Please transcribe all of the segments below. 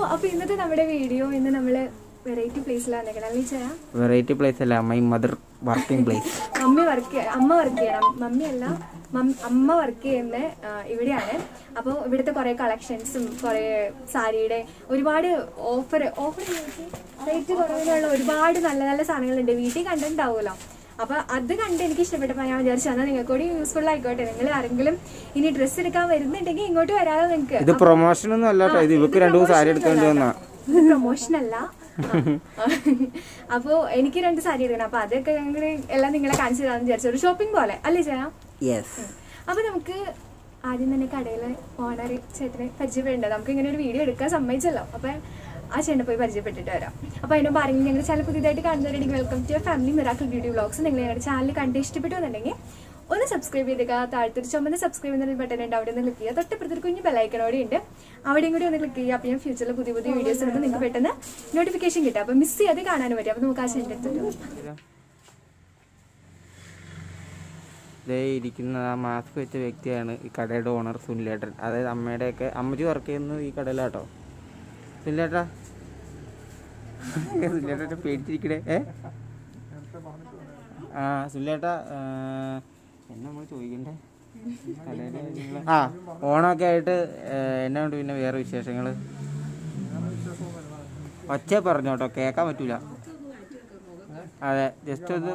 അപ്പൊ ഇന്നത്തെ നമ്മുടെ വീഡിയോ ഇന്ന് നമ്മള് വെറൈറ്റി പ്ലേസിലാണ് നിൽക്കണം അല്ലേ ചെയ്യാം വെറൈറ്റി പ്ലേസ് അല്ല my mother working place mummy work അമ്മ വർക്ക് ചെയ്യണം മമ്മി അല്ല മം- അമ്മ വർക്ക് ചെയ്യുന്ന ആ, ഇവിടെയാണ് അപ്പോൾ ഇവിടുത്തെ കുറേ കളക്ഷൻസും കുറേ സാരിയുടെ ഒരുപാട് ഓഫർ ഓഫർ റേറ്റ് കുറവിലുള്ള ഒരുപാട് നല്ല നല്ല സാധനങ്ങളുണ്ട് വീട്ടിൽ കണ്ടിട്ടുണ്ടാവുമല്ലോ അപ്പൊ അത് കണ്ട് എനിക്ക് ഇഷ്ടപ്പെട്ടപ്പോൾ ഞാൻ വിചാരിച്ചു എന്നാൽ നിങ്ങൾക്ക് കൂടി യൂസ്ഫുൾ ആയിക്കോട്ടെ നിങ്ങൾ ആരെങ്കിലും ഇനി ഡ്രസ്സ് എടുക്കാൻ വരുന്നുണ്ടെങ്കിൽ ഇങ്ങോട്ട് വരാതെ നിങ്ങൾക്ക് ഇത് പ്രൊമോഷൻ ഒന്നും അല്ല കേട്ടോ ഇത് ഇവക്ക് രണ്ടു മൂന്ന് സാരി എടുക്കേണ്ടി വന്നാ ഇത് പ്രൊമോഷൻ അല്ല അപ്പോ എനിക്ക് രണ്ട് സാരി എടുക്കണം അപ്പൊ അതൊക്കെ ഞങ്ങൾ എല്ലാം നിങ്ങളെ കാണിച്ചു തരാന്ന് വിചാരിച്ചു ഒരു ഷോപ്പിംഗ് പോലെ അല്ലേ ചെയ്യാം യെസ് അപ്പൊ നമുക്ക് ആദ്യം തന്നെ കടയിലെ ഓണർ ചേട്ടനെ പരിചയപ്പെടേണ്ടത് നമുക്ക് ഇങ്ങനെ ഒരു വീഡിയോ എടുക്കാൻ സമ്മതിച്ചല്ലോ അപ്പൊ ആ ചേട്ടനെ പോയി പരിചയപ്പെട്ടിട്ട് വരാം അപ്പൊ അതിന് പറഞ്ഞു ഞങ്ങൾ ചാനൽ പുതിയതായിട്ട് കാണുന്നവരുണ്ടെങ്കിൽ welcome to family miracle beauty vlogs നിങ്ങൾ ഞങ്ങളുടെ ചാനൽ കണ്ട് ഇഷ്ടപ്പെട്ടു എന്നുണ്ടെങ്കിൽ ഒന്ന് സബ്സ്ക്രൈബ് ചെയ്തേക്കുക താഴത്തൊരു ചുമന്ന സബ്സ്ക്രൈബ് ചെയ്യുന്ന ബട്ടൺ ഉണ്ട് അവിടെ നിന്ന് ക്ലിക്ക് ചെയ്യുക തൊട്ടപ്പുറത്തൊരു കുഞ്ഞു ബെലൈക്കനോടെ ഉണ്ട് അവിടെയും കൂടി ഒന്ന് ക്ലിക്ക് ചെയ്യുക അപ്പോൾ ഞാൻ ഫ്യൂച്ചറിൽ പുതിയ പുതിയ വീഡിയോസ് ഇടുമ്പോൾ നിങ്ങൾക്ക് പെട്ടെന്ന് നോട്ടിഫിക്കേഷൻ കിട്ടും അപ്പോൾ മിസ് ചെയ്യാതെ കാണാനും പറ്റും അപ്പോൾ നമുക്ക് ആ ചേട്ടൻ്റെ അടുത്തിട്ട് ഇതേ ഇരിക്കുന്ന ആ മാസ്ക് വെച്ച വ്യക്തിയാണ് ഈ കടയുടെ ഓണർ സുനിലേട്ടൻ അതായത് അമ്മയുടെയൊക്കെ അമ്മച്ചി വർക്ക് ചെയ്യുന്നത് ഈ കടയിലാട്ടോ സുനിലേട്ടാ സുനിലേട്ടൻ പേടിച്ചിരിക്കണേ ഏ ആ സുനിലേട്ടാ ആ, എന്നാ നമ്മൾ ചോദിക്കണ്ടേ കടയിലെ കാര്യങ്ങള്? ആ ഓണമൊക്കെ ആയിട്ട് ഏ, എന്നാ ഉണ്ട് പിന്നെ വേറെ വിശേഷങ്ങൾ ഒച്ച പറഞ്ഞോട്ടോ കേൾക്കാൻ പറ്റൂല അതെ ജസ്റ്റ് ഒന്ന്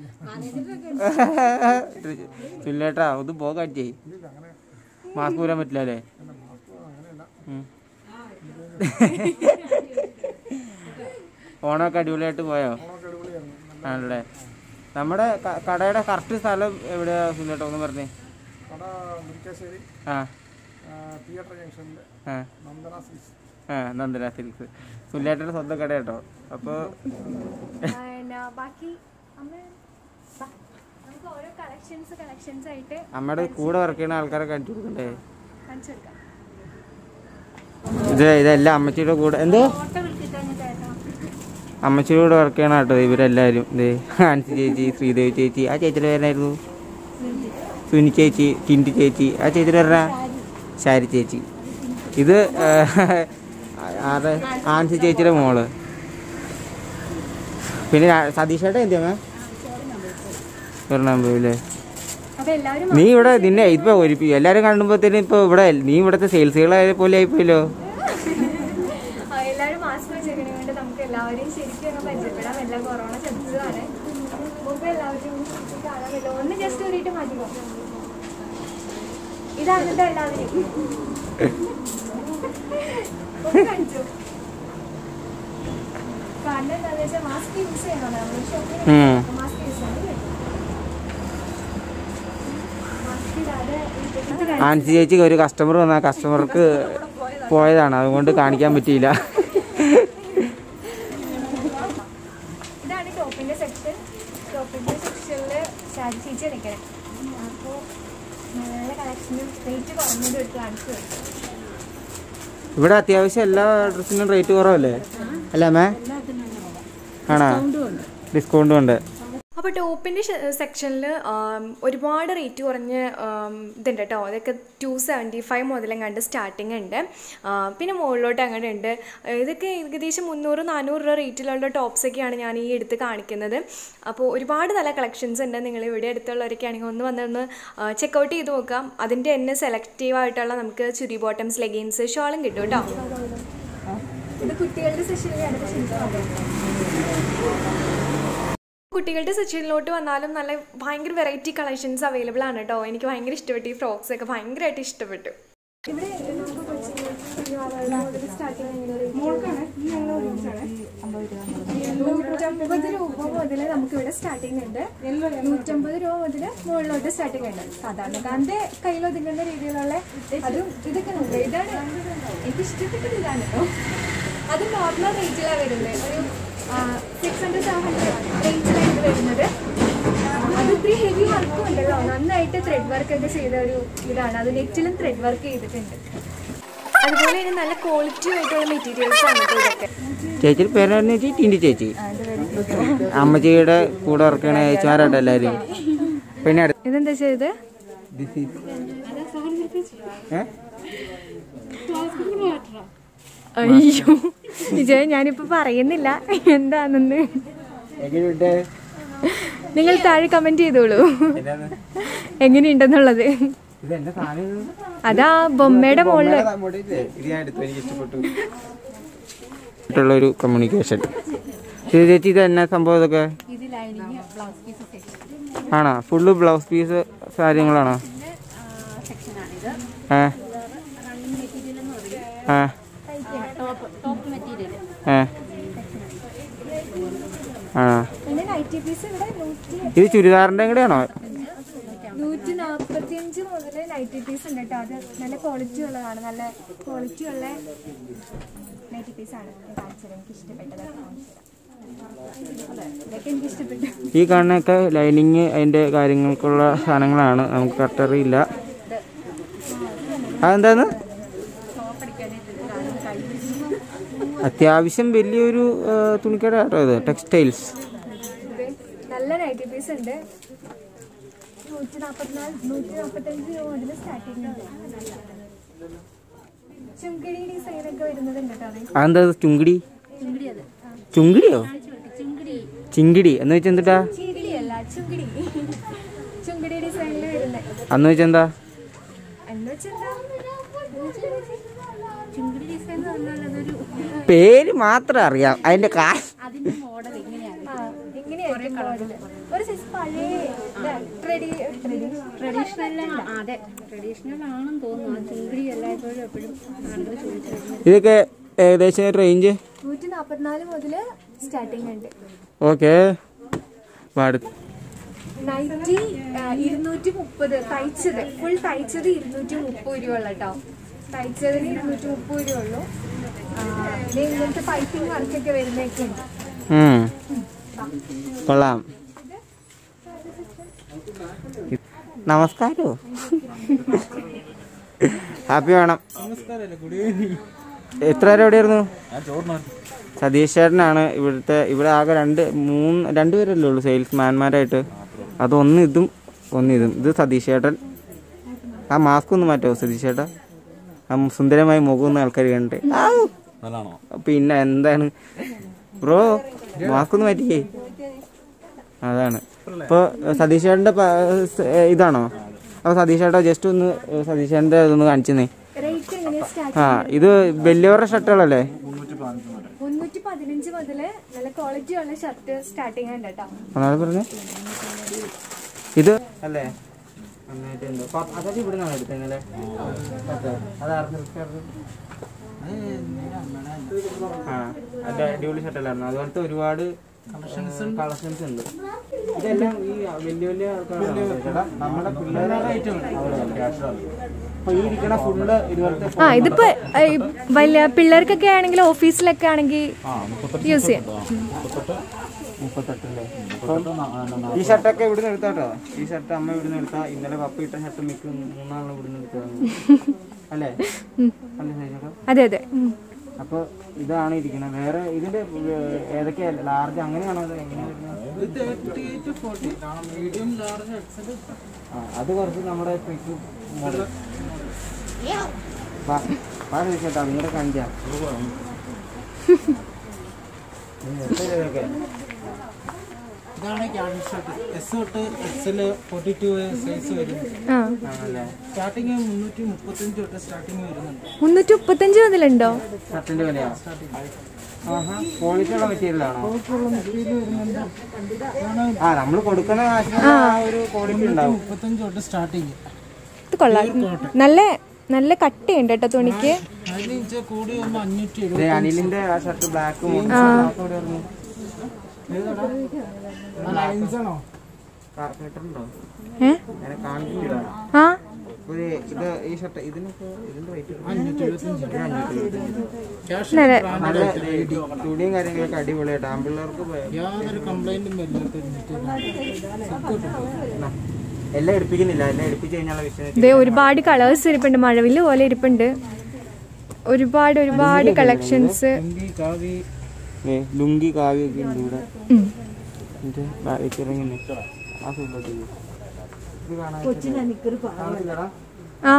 ചുല്ലേട്ടാ ഒന്ന് പോകാൻ ചെയ് മാസ്ക് ഊരാൻ പറ്റില്ല അല്ലേ ഉം. ഓണമൊക്കെ അടിപൊളിയായിട്ട് പോയോ ആണല്ലേ നമ്മുടെ ക- കടയുടെ കറക്റ്റ് സ്ഥലം എവിടെയാ സുല്ലേട്ടാ ഒന്ന് പറഞ്ഞേ കട മുരിക്കാശ്ശേരി ആ തിയേറ്റർ ജംഗ്ഷനിൽ ആ നന്ദന സിൽസ് ആ നന്ദന സിൽക്സ് സുല്ലേട്ടൻ്റെ സ്വന്തം കട കേട്ടോ അപ്പോൾ പിന്നെ ബാക്കി അമ്മ ബാ. നമുക്ക് ഓരോ കളക്ഷൻസ് കളക്ഷൻസ് ആയിട്ട് അമ്മയുടെ കൂടെ വർക്ക് ചെയ്യുന്ന ആൾക്കാരെ കാണിച്ചു കൊടുക്കണ്ടേ കാണിച്ചു കൊടുക്കാം ഇത് ഇതെല്ലാം അമ്മച്ചിയുടെ കൂടെ എന്തോ ഫോട്ടോ വിളിച്ചിട്ടാണ് ചേട്ടാ അമ്മച്ചിയുടെ കൂടെ വർക്ക് ചെയ്യണം കേട്ടോ ഇവരെല്ലാവരും ഇത് ആൻസി ചേച്ചി ശ്രീദേവി ചേച്ചി ആ ചേച്ചിയുടെ പേരായിരുന്നു സുനി ചേച്ചി ടിൻറ്റി ചേച്ചി ആ ചേച്ചിയുടെ പേരാ ശാരി ചേച്ചി ഇത് ആരുടെ ആൻസി ചേച്ചിയുടെ മോള് പിന്നെ രാ- സതീഷേട്ടാ എന്തിയാ എറണാകുളത്തില്ലേ അപ്പൊ എല്ലാവരും നീ ഇവിടെ നിന്നെ ഇപ്പൊ ഒരു എല്ലാരും കാണുമ്പോഴത്തേനും ഇപ്പൊ ഇവിടെ നീ ഇവിടുത്തെ സെയിൽസുകളായ പോലെ ആയിപ്പോയല്ലോ ആ, എല്ലാവരും മാസ്ക് വെച്ചേക്കണേ കൊണ്ട് നമുക്ക് എല്ലാവരെയും ശരിക്കും അങ്ങ് പരിചയപ്പെടാം എല്ലാം കൊറോണ ചെറുതാണ് മുമ്പ് എല്ലാവരും കാണാൻ പറ്റില്ല ഒന്ന് ജസ്റ്റ് കയറിയിട്ട് മാറ്റിക്കോ ഇതാണ് കേട്ടോ എല്ലാവരും ഒന്ന് കാണിച്ചു കാരണം എന്താണെന്ന് വെച്ചാൽ മാസ്ക് യൂസ് ചെയ്യണം നമ്മൾ ഷോപ്പിൽ ഉം. മാസ്ക് യൂസ് ചെയ്യണം മാസ്ക് ഇടാതെ ഇത് ആൻസി ചേച്ചിക്ക് ഒരു കസ്റ്റമർ വന്ന ആ കസ്റ്റമർക്ക് പോയതാണ് അതുകൊണ്ട് കാണിക്കാൻ പറ്റിയില്ല ഇതാണ് ടോപ്പിന്റെ സെക്ഷൻ ടോപ്പിന്റെ സെക്ഷനിൽ ഷാജി ചേച്ചി നിൽക്കണേ അപ്പോൾ നല്ല കളക്ഷനും റേറ്റ് കുറഞ്ഞത് എടുത്ത് കാണിച്ചു തരും. ഇവിടെ അത്യാവശ്യം എല്ലാ ഡ്രസ്സിനും റേറ്റ് കുറവല്ലേ അല്ലേ മേ ആണോ ഡിസ്കൗണ്ടും ഉണ്ട് അപ്പോൾ ടോപ്പിൻ്റെ സെക്ഷനിൽ ഒരുപാട് റേറ്റ് കുറഞ്ഞ ആം, ഇതുണ്ട് കേട്ടോ അതൊക്കെ ടു സെവൻറ്റി ഫൈവ് മുതലും കണ്ട് സ്റ്റാർട്ടിങ് ഉണ്ട് ആ, പിന്നെ മുകളിലോട്ട് അങ്ങനെ ഉണ്ട് ഇതൊക്കെ ഏകദേശം മുന്നൂറ് നാനൂറ് രൂപ റേറ്റിലുള്ള ടോപ്സൊക്കെയാണ് ഞാൻ ഈ എടുത്ത് കാണിക്കുന്നത് അപ്പോൾ ഒരുപാട് നല്ല കളക്ഷൻസ് ഉണ്ട് നിങ്ങൾ ഇവിടെ അടുത്തുള്ളവരൊക്കെ ആണെങ്കിൽ ഒന്ന് വന്നൊന്ന് ചെക്കൗട്ട് ചെയ്ത് നോക്കാം അതിൻ്റെ തന്നെ സെലക്റ്റീവ് ആയിട്ടുള്ള നമുക്ക് ചുരി ബോട്ടംസ് ലെഗിൻസ് ഷോളും കിട്ടും കേട്ടോ ഇത് കുട്ടികളുടെ സെഷനിലാണ് കുട്ടികളുടെ സെക്ഷനിലോട്ട് വന്നാലും നല്ല ഭയങ്കര വെറൈറ്റി കളക്ഷൻസ് അവൈലബിൾ ആണ് കേട്ടോ എനിക്ക് ഭയങ്കര ഇഷ്ടപ്പെട്ടു ഈ ഫ്രോക്സ് ഒക്കെ ഭയങ്കരമായിട്ട് ഇഷ്ടപ്പെട്ടു ഇവിടെ നൂറ്റമ്പത് രൂപ മുതൽ നമുക്ക് ഇവിടെ സ്റ്റാർട്ടിംഗ് ഉണ്ട് നൂറ്റമ്പത് രൂപ മുതൽ മുകളിലോട്ട് സ്റ്റാർട്ടിംഗ് ഉണ്ട് സാധാരണക്കാരന്റെ കയ്യിൽ ഒതുങ്ങുന്ന രീതിയിലുള്ള അതും ഇതൊക്കെ ഉണ്ട് ഇതാണ് എനിക്ക് ഇഷ്ടപ്പെട്ടത് ഇതാണ് കേട്ടോ അത് നോർമൽ റേറ്റിലാണ് വരുന്നത് ഒരു സിക്സ് ഹൺഡ്രഡ് സെവൻ ഹൺഡ്രഡ് റേഞ്ചിലാണ് വരുന്നത് അത് ഇത്തിരി ഹെവി വർക്കും ഉണ്ടല്ലോ നന്നായിട്ട് ത്രെഡ് വർക്ക് ഒക്കെ ചെയ്ത ഒരു ഇതാണ് അത് നെറ്റിലും ത്രെഡ് വർക്ക് ചെയ്തിട്ടുണ്ട് അതുപോലെ തന്നെ നല്ല ക്വാളിറ്റി ആയിട്ടുള്ള മെറ്റീരിയൽസ് ആണ് കേട്ടോ ഇതൊക്കെ ചേച്ചിയുടെ പേരായിരുന്നു ചേച്ചി ടിൻറ്റി ചേച്ചി അമ്മച്ചിയുടെ കൂടെ വർക്ക് ചെയ്യണ ചേച്ചിമാരാട്ടോ എല്ലാവരും പിന്നെ അടുത്ത ഇതെന്താ ചെയ്ത് This is- ഏ? അയ്യോ വിജയ് ഞാനിപ്പോ പറയുന്നില്ല എന്താണെന്ന് എങ്ങനെയുണ്ട് നിങ്ങൾ താഴെ കമന്റ് ചെയ്തോളൂ എന്താണ് എങ്ങനെയുണ്ടെന്നുള്ളത് ഇത് എന്റെ സാധനം ഇത്. അതാ ബൊമ്മയുടെ മുകളില് ബൊമ്മയുടെ മുകളിലില്ലേ? ഇത് ഞാൻ എടുത്തു എനിക്ക് ഇഷ്ടപ്പെട്ടു ആയിട്ടുള്ളൊരു കമ്മ്യൂണിക്കേഷൻ ചേച്ചി ഇത് എന്നാ സംഭവം ഇതൊക്കെ ഇത് ലൈനിങ് ബ്ലൗസ് പീസ് സെക്ഷൻ ആണോ ഫുള്ള് ബ്ലൗസ് പീസ് കാര്യങ്ങളാണോ സെക്ഷനാണിത് ഏ റണ്ണിങ് മെറ്റീരിയൽ എന്ന് പറയും ഏ ടോപ്പ് ടോപ്പ് മെറ്റീരിയൽ ഏ ആ പിന്നെ നൈറ്റി പീസ് ഇവിടെ നൂറ്റി ഇത് ചുരിദാറിന്റെ കൂടെയാണോ നൂറ്റി നാൽപ്പത്തി അഞ്ച് മുതൽ നൈറ്റി പീസ് ഉണ്ട് കേട്ടോ അത് നല്ല ക്വാളിറ്റി ഉള്ളതാണ് നല്ല ക്വാളിറ്റി ഉള്ള നൈറ്റി പീസ് ആണ് ഞാൻ കാണിച്ചത് എനിക്ക് ഇഷ്ടപ്പെട്ടത് ഇതൊക്കെ എനിക്ക് ഇഷ്ടപ്പെട്ടു ഈ കാണുന്നൊക്കെ ലൈനിങ് അതിന്റെ കാര്യങ്ങൾക്കുള്ള സാധനങ്ങളാണ് നമുക്ക് കട്ടറിയില്ല അതെന്താന്ന് അത്യാവശ്യം വലിയൊരു ആ, തുണിക്കട കേട്ടോ ഇത് ടെക്സ്റ്റൈൽസ് ഇത് നല്ല നൈറ്റി പീസ് ഉണ്ട് നൂറ്റി നാൽപ്പത്തിനാല് നൂറ്റി നാൽപ്പത്തഞ്ച് രൂപ മുതൽ സ്റ്റാർട്ടിങ് ഉണ്ട് ചുങ്കിടി ഡിസൈൻ ഒക്കെ വരുന്നതുണ്ട് കേട്ടോ അത് അതെന്താ ഇത് ചുങ്കിടി ചിങ്കിടി അത് ചുങ്കിടിയോ ചിങ്കിടി ചിങ്കിടി എന്ന് വെച്ചാൽ എന്തിട്ടാ ചീരിയല്ല ചുങ്കിടി ചുങ്കിടി ഡിസൈനിൽ വരുന്നത് അന്ന് വെച്ചാൽ എന്താ എന്ന് വെച്ചെന്താ ചിങ്കിടി ഡിസൈൻ എന്ന് പറഞ്ഞാൽ അതൊരു പേര് മാത്രം അറിയാം അതിന്റെ കാ അതിന്റെ മോഡൽ ഇങ്ങനെയാണ് ആ, ഇങ്ങനെയായിരിക്കും model. ഒരു സൈസ് പഴയ ട്രെഡി ട്രെഡി ട്രഡീഷണൽ അതെ ട്രഡീഷണൽ ആണെന്ന് തോന്നുന്നു ആ ചിങ്കിടി എല്ലായ്പ്പോഴും എപ്പോഴും ആളുകൾ ചോദിച്ചു വരുന്നത് ഇതൊക്കെ ഏകദേശം റേഞ്ച് നൂറ്റി നാൽപ്പത്തിനാല് മുതൽ സ്റ്റാർട്ടിങ് ഉണ്ട് ഓക്കെ അടുത്ത് നൈറ്റി ഇരുന്നൂറ്റി മുപ്പത് തയ്ച്ചത് ഫുൾ തയ്ച്ചത് ഇരുന്നൂറ്റി മുപ്പത് രൂപ ഉള്ള കേട്ടോ തയ്ച്ചതിന് ഇരുന്നൂറ്റി മുപ്പത് രൂപ ഉള്ളൂ ആ, പിന്നെ ഇങ്ങനത്തെ പൈപ്പിംഗ് വർക്കൊക്കെ വരുന്നതൊക്കെ ഉണ്ട് ഉം. കൊള്ളാം നമസ്കാരോ ഹാപ്പി വേണം എത്ര പേര് എവിടെയായിരുന്നു സതീഷ് ചേട്ടനാണ് ഇവിടുത്തെ ഇവിടെ ആകെ രണ്ട് മൂന്ന് രണ്ട് പേരല്ലേ ഉള്ളൂ സെയിൽസ്മാൻമാരായിട്ട് അതൊന്ന് ഇതും ഒന്ന് ഇതും ഇത് സതീഷ് ചേട്ടൻ ആ മാസ്ക് ഒന്ന് മാറ്റോ സതീഷ് ചേട്ടാ ആ സുന്ദരമായ മുഖം ഒന്ന് ആൾക്കാർ കണ്ടേ ആവൂ. പിന്നെ എന്താണ് ബ്രോ മാസ്ക് ഒന്ന് മാറ്റിക്കേ അതാണ് ഇപ്പൊ സതീഷ് ചേട്ടന്റെ പ- സ്- ഏ, ഇതാണോ അപ്പൊ സതീഷ് ചേട്ടാ ജസ്റ്റ് ഒന്ന് സതീഷ് ചേട്ടന്റെ ഇതൊന്ന് കാണിച്ചെന്നേ റേറ്റ് എങ്ങനെയാ സ്റ്റാർട്ട് ആ ഇത് വലിയവരുടെ ഷർട്ടുകളല്ലേ മുന്നൂറ്റി പതിനഞ്ച് മുതൽ നല്ല ക്വാളിറ്റി ഉള്ള ഷർട്ട് സ്റ്റാർട്ടിങ് ഉണ്ട് കേട്ടോ അതാണ് പറഞ്ഞേ ഇത് അല്ലേ നന്നായിട്ടുണ്ട് പ- അതൊക്കെ ഇവിടെ നിന്നാണ് എടുത്തത് ഇന്നലെ അതായിരുന്നു എടുത്തത്? ആ അത് അടിപൊളി ഷർട്ടല്ലായിരുന്നു അതുപോലത്തെ ഒരുപാട് കളക്ഷൻസ് ഉണ്ട് ഇതെല്ലാം ഈ വലിയ വലിയ ആൾക്കാരാണോ ചേട്ടാ? നമ്മുടെ പിള്ളേരുടെ അപ്പൊ ഈ ഇരിക്കണ ഫുള്ള് ഇതുപോലത്തെ ആ ഇതിപ്പോ ഏ, ഈ വലിയ പിള്ളേർക്കൊക്കെ ആണെങ്കിൽ ഓഫീസിലൊക്കെ ആണെങ്കിൽ യൂസ് ചെയ്യാം മുപ്പത്തെട്ടല്ലേ ഈ ഷർട്ടൊക്കെ ഇവിടുന്ന് എടുത്താട്ടോ ഈ ഷർട്ട് അമ്മ ഇവിടുന്ന് എടുത്താ ഇന്നലെ പപ്പ ഇട്ട ഷർട്ട് മിക്ക മൂന്നാളിനും ഇവിടുന്ന് എടുത്തതാണ് അല്ലേ അല്ലേ ചേട്ടാ അതെ അതെ ഉം. അപ്പൊ ഇതാണ് ഇരിക്കുന്നത് വേറെ ഇതിന്റെ ഏർ, ഏതൊക്കെയാ ലാർജ് അങ്ങനെയാണോ അത് എങ്ങനെയാ വരുന്നത് ആ അത് കുറച്ച് നമ്മുടെ സ്പെക്ക് മോഡൽ വാ വാ ചേട്ടാ നിങ്ങളുടെ കാണിച്ചാ ഇതൊക്കെ ഇതാണ് ക്യാഷ് ഷർട്ട് എസ് തൊട്ട് എക്സല് ഫോർട്ടി ടു സൈസ് വരുന്നത് ആ ആണല്ലേ സ്റ്റാർട്ടിങ് മുന്നൂറ്റി മുപ്പത്തഞ്ച് തൊട്ട് സ്റ്റാർട്ടിങ് വരുന്നുണ്ട് മുന്നൂറ്റി മുപ്പത്തഞ്ച് മുതലുണ്ടോ ഷർട്ടിന്റെ വിലയാ ആഹാ ക്വാളിറ്റി ഉള്ള മെറ്റീരിയൽ ആണോ മെറ്റീരിയൽ വരുന്നുണ്ട് ആ നമ്മൾ കൊടുക്കുന്ന കാശിന് ആ ഒരു ക്വാളിറ്റി ഉണ്ടാവും മുപ്പത്തഞ്ച് തൊട്ട് സ്റ്റാർട്ടിങ് ഇത് കൊള്ളാം നല്ല നല്ല കട്ടിയുണ്ട് കേട്ടോ തുണിക്ക് അതിന് ഇച്ചിരി കൂടി വരുമ്പോൾ അഞ്ഞൂറ്റി എഴുപത് ദേ അനിലിന്റെ ആ ഷർട്ട് ബ്ലാക്കും ലൈൻസാണോ കാർപ്പറേറ്ററുണ്ടോ ഏ ഞാൻ കാണിക്കുന്നില്ല ആ ഒരു ഇത് ഈ ഷർട്ട് ഇതിനൊക്കെ ഇതിന്റെ റേറ്റ് അഞ്ഞൂറ്റി എഴുപത്തഞ്ച് ക്യാഷ് നല്ല നല്ല തുണിയും കാര്യങ്ങളൊക്കെ അടിപൊളിയായിട്ട് ആമ്പിള്ളേർക്ക് പോയ- യാതൊരു കംപ്ലൈന്റും വരില്ലാത്ത ഒരു മെറ്റീരിയൽ എല്ലാം എടുപ്പിക്കുന്നില്ല എല്ലാം എടുപ്പിച്ച് കഴിഞ്ഞാൽ വിഷയം ഇതേ ഒരുപാട് കളേഴ്സ് ഇരിപ്പുണ്ട് മഴവില് പോലെ ഇരിപ്പുണ്ട് ഒരുപാട് ഒരുപാട് കളക്ഷൻസ് ഹിന്ദി കാവി ലുങ്കി കാവ്യൊക്കെ ഉണ്ട് ഇവിടെ ഇത് ബാഗിറങ്ങി ആ സൈഡിലോട്ട് ഇത് കാണാൻ കാണുന്നില്ലടാ? ആ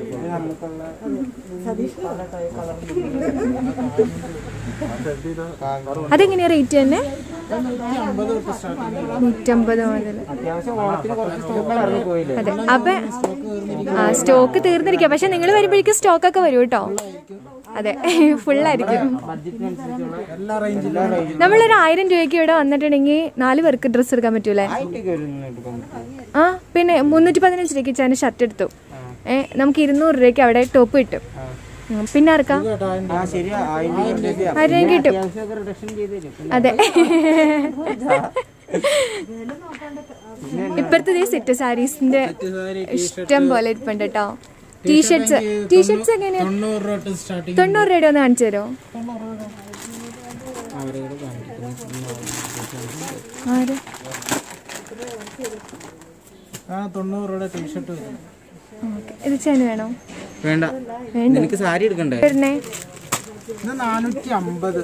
അതെങ്ങനെയാ റേറ്റ് തന്നെ അമ്പത് തൊട്ട് സ്റ്റാർട്ടിങ് നൂറ്റമ്പത് മുതൽ അത്യാവശ്യം ഓണത്തിന് കുറച്ച് സ്റ്റോക്കുകൾ ഇറങ്ങി പോയില്ലേ അതെ അപ്പൊ ആ സ്റ്റോക്ക് തീർന്നിരിക്കുക പക്ഷെ നിങ്ങൾ വരുമ്പോഴേക്കും സ്റ്റോക്ക് ഒക്കെ വരും കേട്ടോ അതെ ഫുള്ളായിരിക്കും ബഡ്ജറ്റിനനുസരിച്ചുള്ള എല്ലാ റേഞ്ചിലും എല്ലാ റേഞ്ചിലും നമ്മളൊരു ആയിരം രൂപയ്ക്ക് ഇവിടെ വന്നിട്ടുണ്ടെങ്കിൽ നാല് പേർക്ക് ഡ്രസ്സ് എടുക്കാൻ പറ്റൂലേ ആയിട്ടൊക്കെ വരുന്ന എടുക്കാൻ പറ്റും ആ പിന്നെ മുന്നൂറ്റി പതിനഞ്ച് രൂപയ്ക്ക് ഞാൻ ഷർട്ട് എടുത്തു ഏ നമുക്ക് ഇരുന്നൂറ് രൂപയ്ക്ക് അവിടെ ടോപ്പ് കിട്ടും ഉം, പിന്നെ ആർക്കാ ആ ശരിയാ ആയിരം രൂപ ആയിരം രൂപ കിട്ടും അത്യാവശ്യമൊക്കെ റിഡക്ഷൻ ചെയ്ത് തരും അതെ ഇപ്പഴത്തെ ഈ സെറ്റ് സാരീസിന്റെ ഇഷ്ടം പോലെ ഇരിപ്പുണ്ട് കേട്ടോ ടീഷർട്സ് ടീഷർട്സ് എങ്ങനെയാ തൊണ്ണൂറ് രൂപ തൊട്ട് സ്റ്റാർട്ടിങ് തൊണ്ണൂറ് രൂപയുടെ ഒന്ന് കാണിച്ചു തരുമോ ആര് ആ തൊണ്ണൂറ് രൂപയുടെ ടീഷർട്ട് വരും ഓക്കേ. ഇത് ചേന വേണോ വേണ്ട വേണ്ട നിനക്ക് സാരി എടുക്കണ്ടേ വരുന്നേ ഇത് നാനൂറ്റി അമ്പത്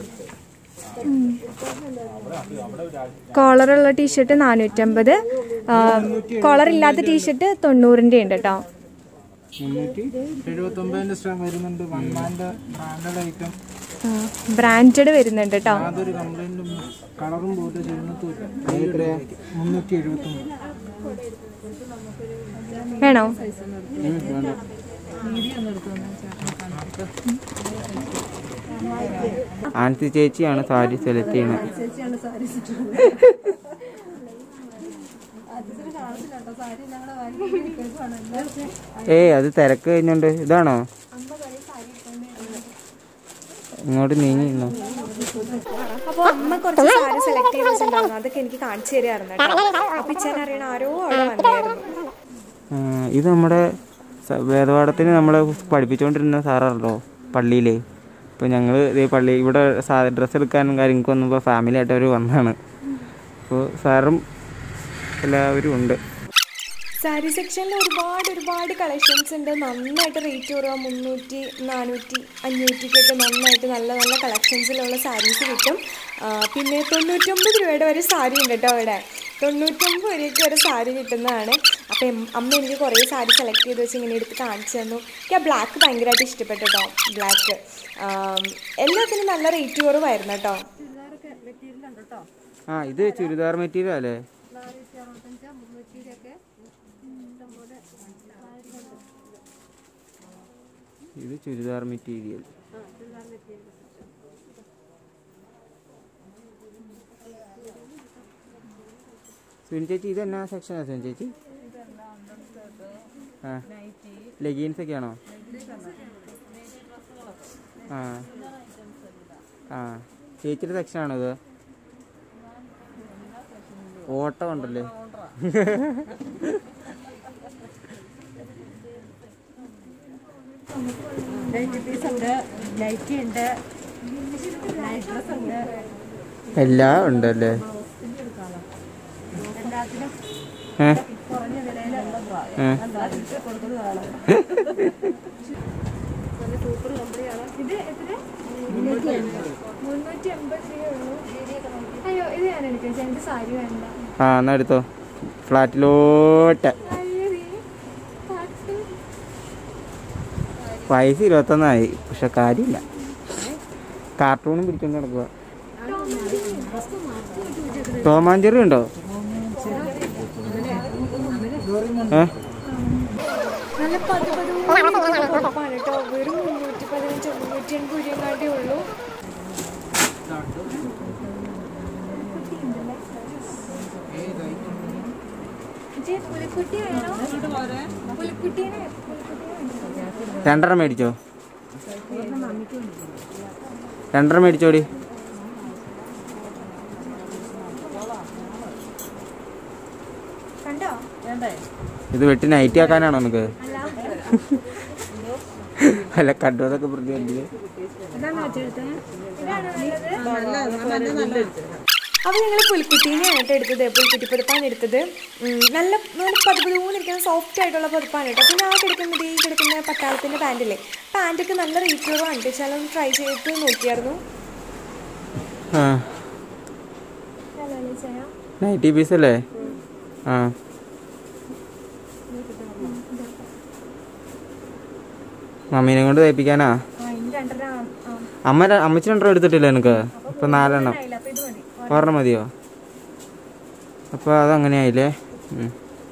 കോളറുള്ള ടീഷർട്ട് നാനൂറ്റമ്പത് കോളർ ഇല്ലാത്ത ടീഷർട്ട് തൊണ്ണൂറിന്റെ ഉണ്ട് കേട്ടോ മുന്നൂറ്റി എഴുപത്തൊമ്പതിന്റെ സ്റ്റാം വരുന്നുണ്ട് വൺമാന്റെ ബ്രാൻഡഡ് ഐറ്റം ബ്രാൻഡഡ് വരുന്നുണ്ട് കേട്ടോ യാതൊരു കംപ്ലൈന്റും കളറും പോയിട്ട് ചെരുന്നത്തുമില്ല മുന്നൂറ്റി എഴുപത്തൊമ്പത് വേണോ ഉം, വേണ്ട ആൻസി ചേച്ചിയാണ് സാരി സെലക്ട് ചെയ്യുന്നത് ഏയ് അത് തിരക്ക് കഴിഞ്ഞോണ്ട് ഇതാണോ ഇങ്ങോട്ട് നീങ്ങി നിന്നോ അപ്പൊ അമ്മ കുറച്ച് സാരി സെലക്ട് ചെയ്ത് വെച്ചിട്ടുണ്ടായിരുന്നു അതൊക്കെ എനിക്ക് കാണിച്ചു തരായിരുന്നു കേട്ടോ അപ്പൊ ഇച്ചാൻ അറിയണ ആരോ അവിടെ വന്നായിരുന്നു ആ, ഇത് നമ്മുടെ സ- വേദപാഠത്തിന് നമ്മളെ പഠിപ്പിച്ചുകൊണ്ടിരുന്ന സാറാണല്ലോ പള്ളിയിൽ ഇപ്പോൾ ഞങ്ങൾ ഇതേ പള്ളി ഇവിടെ ഡ്രസ്സ് എടുക്കാനും കാര്യങ്ങൾക്ക് വന്നപ്പോൾ ഫാമിലി ആയിട്ട് അവർ വന്നതാണ് അപ്പോൾ സാറും എല്ലാവരും ഉണ്ട് സാരി സെക്ഷനിൽ ഒരുപാട് ഒരുപാട് കളക്ഷൻസ് ഉണ്ട് നന്നായിട്ട് റേറ്റ് കുറവാ മുന്നൂറ്റി നാനൂറ്റി അഞ്ഞൂറ്റിക്കൊക്കെ നന്നായിട്ട് നല്ല നല്ല കളക്ഷൻസിലുള്ള സാരീസ് കിട്ടും ആ, പിന്നെ തൊണ്ണൂറ്റൊമ്പത് രൂപയുടെ വരെ സാരി ഉണ്ട് കേട്ടോ അവിടെ തൊണ്ണൂറ്റൊമ്പത് രൂപയ്ക്ക് വരെ സാരി കിട്ടുന്നതാണ് അപ്പം എം- അമ്മ എനിക്ക് കുറേ സാരി സെലക്ട് ചെയ്ത് വെച്ച് ഇങ്ങനെ എടുത്ത് കാണിച്ചു തന്നു എനിക്ക് ആ ബ്ലാക്ക് ഭയങ്കരമായിട്ട് ഇഷ്ടപ്പെട്ടു കേട്ടോ ബ്ലാക്ക് എല്ലാത്തിനും നല്ല റേറ്റ് കുറവായിരുന്നു കേട്ടോ ആ ഇത് ചുരിദാർ മെറ്റീരിയൽ അല്ലേ ഇത് ചുരിദാർ മെറ്റീരിയൽ സുനി ചേച്ചി ഇത് എന്നാ സെക്ഷനാ സുനി ചേച്ചി ആ ലെഗീൻസ് ഒക്കെ ആണോ ആ ആ ചേച്ചിയുടെ സെക്ഷനാണോ ഇത് ഓട്ടം ഉണ്ടല്ലേ എല്ലാം ഉണ്ടല്ലേ ഏ? ഏ? മുന്നൂറ്റി അമ്പത് രൂപയുള്ളൂ അയ്യോ ഇത് ഞാൻ എടുക്കാം എനിക്ക് സാരി വേണ്ട ആ എന്നാ എടുത്തോ ഫ്ലാറ്റിലോട്ട് പൈസ ഇരുപത്തൊന്നായി പക്ഷെ കാര്യമില്ല കാർട്ടൂണും പിടിച്ചോണ്ട് നടക്കുക ടോമാഞ്ചെറി ഉണ്ടോ ഏ നല്ല പത് പതിപ്പാണ് കേട്ടോ വെറും മുന്നൂറ്റി പതിനഞ്ച് മുന്നൂറ്റി എൺപത് രൂപ ഉള്ളൂ ഇജ്ജ് പുലിക്കുട്ടി വേണോ പുലിക്കുട്ടീനെ രണ്ടര മേടിച്ചോ രണ്ടര മേടിച്ചോടി കണ്ടോ ഇത് വെട്ടി നൈറ്റി ആക്കാനാണോ നമുക്ക് അല്ല കണ്ടു അതൊക്കെ പ്രതിയുണ്ട് അപ്പൊ ഞങ്ങൾ പുൽക്കുട്ടീനെ ആയിട്ട് എടുത്തത് പുൽക്കുട്ടി പുതുപ്പാണ് എടുത്തത് ഉം, നല്ല നല്ല പതുപതൂന്നിരിക്കുന്ന സോഫ്റ്റ് ആയിട്ടുള്ള പുതുപ്പാണ് കേട്ടോ പിന്നെ ആ കിടക്കുന്നത് ഈ കിടക്കുന്ന പട്ടാളത്തിന്റെ പാൻറ്റില്ലേ പാൻറ്റൊക്കെ നല്ല റേറ്റ് കുറവാണ് വെച്ചാൽ ഒന്ന് ട്രൈ ചെയ്ത് നോക്കിയായിരുന്നു ആ നൈറ്റി പീസ് അല്ലേ ആ മമ്മീനെ കൊണ്ട് തയ്പ്പിക്കാനാ ആ ഇനി രണ്ടര ആ, ആ. അമ്മ ര- അമ്മച്ചി രണ്ടെണ്ണം എടുത്തിട്ടില്ല എനിക്ക് ഇപ്പൊ നാലെണ്ണം ആയില്ല അപ്പൊ ഇത് മതി ഒരെണ്ണം മതിയോ അപ്പൊ അതങ്ങനെയായില്ലേ ഉം.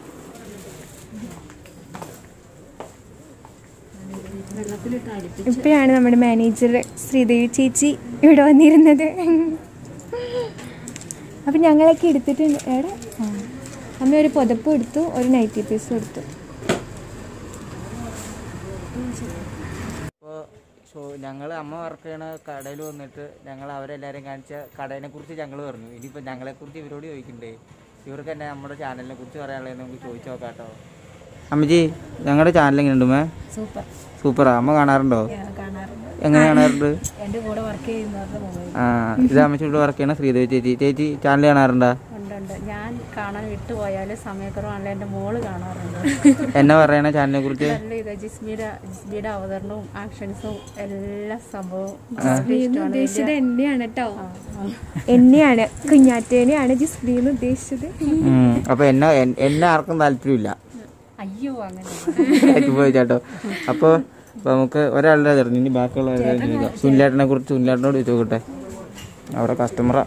ഇപ്പോഴാണ് നമ്മുടെ മാനേജർ ശ്രീദേവി ചേച്ചി ഇവിടെ വന്നിരുന്നത് അപ്പം ഞങ്ങളൊക്കെ എടുത്തിട്ടുണ്ട് എവിടെ ആ. അമ്മ ഒരു പുതപ്പ് എടുത്തു ഒരു നൈറ്റി പീസും എടുത്തു അപ്പോൾ ഷോ ഞങ്ങൾ അമ്മ വർക്ക് ചെയ്യണ കടയിൽ വന്നിട്ട് ഞങ്ങൾ അവരെല്ലാവരും കാണിച്ച കടേനെ കുറിച്ച് ഞങ്ങൾ പറഞ്ഞു ഇനിയിപ്പോൾ ഞങ്ങളെക്കുറിച്ച് ഇവരോട് ചോദിക്കണ്ടേ ഇവർക്ക് തന്നെ നമ്മുടെ ചാനലിനെ കുറിച്ച് പറയാനുള്ളത് നമുക്ക് ചോദിച്ചു നോക്കാം കേട്ടോ അമ്മജി ഞങ്ങളുടെ ചാനൽ എങ്ങനെയുണ്ട് മേ സൂപ്പർ സൂപ്പറാ അമ്മ കാണാറുണ്ടോ കാണാറുണ്ട് എങ്ങനെ കാണാറുണ്ട് എൻ്റെ കൂടെ വർക്ക് ചെയ്യുന്നവരുടെ മൊബൈൽ ആ ഇത് അമ്മച്ചിയോട് വർക്ക് ചെയ്യണ ശ്രീദേവി ചേച്ചി ചേച്ചി ചാനൽ കാണാറുണ്ടോ ഉണ്ട് ഉണ്ട് ഞാൻ കാണാൻ വിട്ടുപോയാൽ സമയക്കുറവാണല്ലോ എൻ്റെ മോള് കാണാറുണ്ട് എന്നെ പറയണ ചാനലിനെ കുറിച്ച് നല്ല ഇത് ജിസ്മിയുടെ ജിസ്മിയുടെ അവതരണവും ആക്ഷൻസും എല്ലാ സംഭവവും ജിസ്മി ഇഷ്ടമാണ് ഉദ്ദേശിച്ചത് എന്നെയാണ് കേട്ടോ എന്നെയാണ് കുഞ്ഞാറ്റേനെയാണ് ജിസ്ബിന്ന് ഉദ്ദേശിച്ചത് ഉം. അപ്പൊ എന്നെ എൻ- എന്നെ ആർക്കും താല്പര്യമില്ല അയ്യോ അങ്ങനെ പോയി ചേട്ടോ അപ്പോൾ അപ്പോൾ നമുക്ക് ഒരാളുടെ തരുന്നു ഇനി ബാക്കിയുള്ള സുനിലേട്ടനെ കുറിച്ച് സുനിലേട്ടനോട് ചോദിച്ചു നോക്കട്ടെ അവിടെ കസ്റ്റമറാ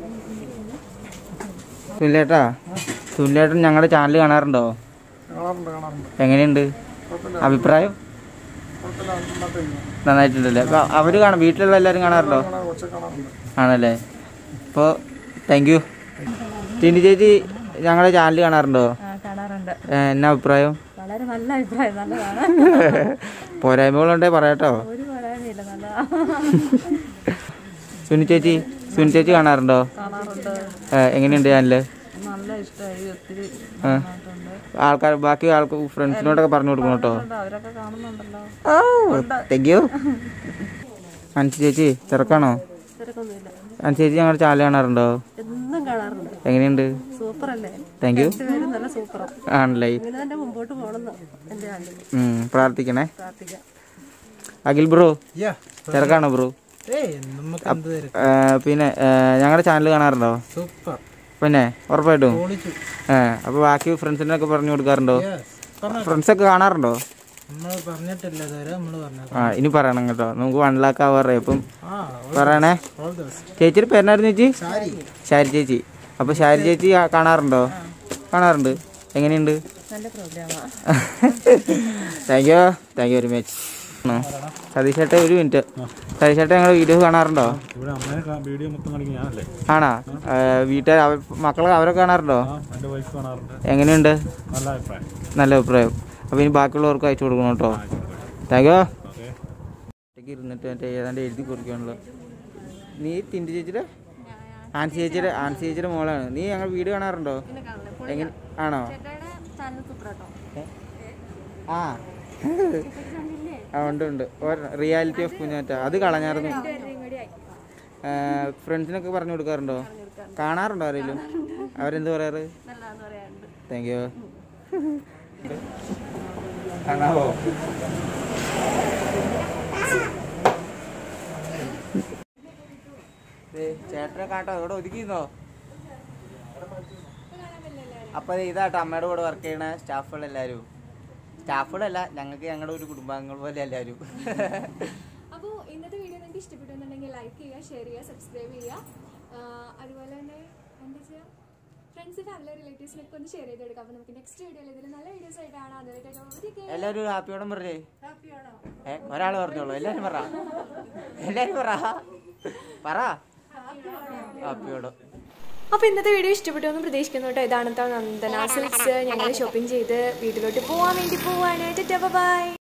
സുനിലേട്ടാ സുനിലേട്ടൻ ഞങ്ങളുടെ ചാനൽ കാണാറുണ്ടോ കാണാറുണ്ട് കാണാറുണ്ട് എങ്ങനെയുണ്ട് കുഴപ്പമില്ല അഭിപ്രായം കുഴപ്പമില്ല നന്നായിട്ട് ചെയ്യുന്നു നന്നായിട്ടുണ്ടല്ലേ അപ്പോൾ അവർ കാണാം വീട്ടിലുള്ള എല്ലാവരും കാണാറുണ്ടോ കാണാൻ കുറച്ച് കാണാറുണ്ട് ആണല്ലേ അപ്പോൾ താങ്ക് യു ടിനി ചേച്ചി ഞങ്ങളുടെ ചാനൽ കാണാറുണ്ടോ ആ, കാണാറുണ്ട് ഏ, എന്നാ അഭിപ്രായം വളരെ നല്ല അഭിപ്രായം നല്ലതാണ് പോരായ്മകളുണ്ടേ പറയാട്ടോ ഒരു പറയാനില്ല നല്ലതാ സുനി ചേച്ചി സുനി ചേച്ചി കാണാറുണ്ടോ കാണാറുണ്ട് ഏ, എങ്ങനെയുണ്ട് ചാനല് നല്ല ഇഷ്ടമായി ഒത്തിരി ആ. ആൾക്കാർ ബാക്കി ആൾക്ക് ഫ്രണ്ട്സിനോടൊക്കെ പറഞ്ഞു കൊടുക്കണം കേട്ടോ അവരൊക്കെ കാണുന്നുണ്ടല്ലോ താങ്ക് യു അൻസി ചേച്ചി തിരക്കാണോ തിരക്കൊന്നുമില്ല അൻസി ചേച്ചി ഞങ്ങളുടെ ചാനൽ കാണാറുണ്ടോ എന്നും കാണാറുണ്ട് എങ്ങനെയുണ്ട് സൂപ്പർ അല്ലേ താങ്ക് യു രണ്ടുപേരും നല്ല സൂപ്പറാ ആണല്ലേ ഇങ്ങനെ തന്നെ മുമ്പോട്ട് പോകണമെന്ന് എൻ്റെ ആഗ്രഹം ഉം, പ്രാർത്ഥിക്കണേ പ്രാർത്ഥിക്കാം അഖിൽ ബ്രോ യാ തിരക്കാണോ ബ്രോ ഏയ് നമുക്ക് എന്ത് തരും ഏ, പിന്നെ ഏ, ഞങ്ങളുടെ ചാനൽ കാണാറുണ്ടോ സൂപ്പർ പിന്നെ ഉറപ്പായിട്ടും പൊളിച്ചു ഏ അപ്പോൾ ബാക്കി ഫ്രണ്ട്സിനൊക്കെ പറഞ്ഞു കൊടുക്കാറുണ്ടോ യെസ് പറഞ്ഞോ ഫ്രണ്ട്സൊക്കെ കാണാറുണ്ടോ നമ്മൾ പറഞ്ഞിട്ടില്ല ഇതുവരെ നമ്മൾ പറഞ്ഞത് ആ ഇനി പറയണം കേട്ടോ നമുക്ക് വൺ ലാക്ക് ആവാറേ അപ്പം ആ പറയണേ ഓൾ ദിവസം ചേച്ചിയുടെ പേരെന്നായിരുന്നു ചേച്ചി സാരി ശാരി ചേച്ചി അപ്പോൾ ശാരി ചേച്ചി ആ- കാണാറുണ്ടോ കാണാറുണ്ട് എങ്ങനെയുണ്ട് നല്ല പ്രോഗ്രാമാണ് thank you thank you very much Satheesh ചേട്ടാ ഒരു മിനിറ്റ് സതീഷ് ചേട്ടാ ഞങ്ങൾ വീഡിയോ കാണാറുണ്ടോ ഇവിടെ അമ്മേനെ കാ- വീഡിയോ മൊത്തം കാണിക്കും ഞാനല്ലേ ആണോ വീട്ടുകാർ അവർ മക്കളെ അവരൊക്കെ കാണാറുണ്ടോ ആ എൻ്റെ വൈഫ് കാണാറുണ്ട് എങ്ങനെയുണ്ട് നല്ല അഭിപ്രായം നല്ല അഭിപ്രായം അപ്പോൾ ഇനി ബാക്കിയുള്ളവർക്ക് അയച്ചു കൊടുക്കണം കേട്ടോ താങ്ക് യു ഓക്കെ ഒറ്റയ്ക്ക് ഇരുന്നിട്ട് മറ്റേ ഏതാണ്ട് എഴുതി കുറിക്കാണല്ലോ നീ തിൻ്റെ ചേച്ചിയുടെ ആൻസി ചേച്ചിയുടെ ആൻസി ചേച്ചിയുടെ മോളാണ് നീ ഞങ്ങൾ വീഡിയോ കാണാറുണ്ടോ എങ്ങനെ ആണോ ഏ? ആ ആ ഉണ്ട് ഉണ്ട് റിയാലിറ്റി ഓഫ് കുഞ്ഞാറ്റ അത് കളഞ്ഞായിരുന്നു ഫ്രണ്ട്സിനൊക്കെ പറഞ്ഞു കൊടുക്കാറുണ്ടോ കാണാറുണ്ടോ ആരെങ്കിലും അവരെന്ത് പറയാറ് താങ്ക് യു കാണാവോ ദേ, ചേട്ടനെ കാട്ടോ ഇവിടെ ഒതുക്കിയിരുന്നോ അപ്പൊ ദേ ഇതാട്ടോ അമ്മയുടെ കൂടെ വർക്ക് ചെയ്യണ സ്റ്റാഫുകൾ എല്ലാവരും സ്റ്റാഫുകളല്ല ഞങ്ങൾക്ക് ഞങ്ങളുടെ ഒരു കുടുംബാംഗങ്ങൾ പോലെ എല്ലാവരും അപ്പോൾ ഇന്നത്തെ വീഡിയോ നിങ്ങൾക്ക് ഇഷ്ടപ്പെട്ടുണ്ടെങ്കിൽ ലൈക്ക് ചെയ്യുക ഷെയർ ചെയ്യുക സബ്സ്ക്രൈബ് ചെയ്യുക ആ, അതുപോലെ തന്നെ എന്താ ചെയ്യുക ഫ്രണ്ട്സ് ഫാമിലി റിലേറ്റീവ്സിനൊക്കെ ഒന്ന് ഷെയർ ചെയ്ത് കൊടുക്കാം അപ്പോൾ നമുക്ക് നെക്സ്റ്റ് വീഡിയോയിൽ ഇതിൽ നല്ല വീഡിയോസ് ആയിട്ടാണ് അതുമായിട്ടൊക്കെ എല്ലാവരും ഒരു ഹാപ്പിയോടും പറഞ്ഞേ ഏ ഒരാൾ പറഞ്ഞോളൂ എല്ലാവരും പറ എല്ലാവരും പറ പറ ഹാപ്പിയോടും അപ്പോൾ ഇന്നത്തെ വീഡിയോ ഇഷ്ടപ്പെട്ടു എന്ന് പ്രതീക്ഷിക്കുന്നു കേട്ടോ ഇതാണ് നന്ദന സിൽക്സ് ഞങ്ങൾ ഷോപ്പിംഗ് ചെയ്ത് വീട്ടിലോട്ട് പോകാൻ വേണ്ടി പോവാണ് ബൈ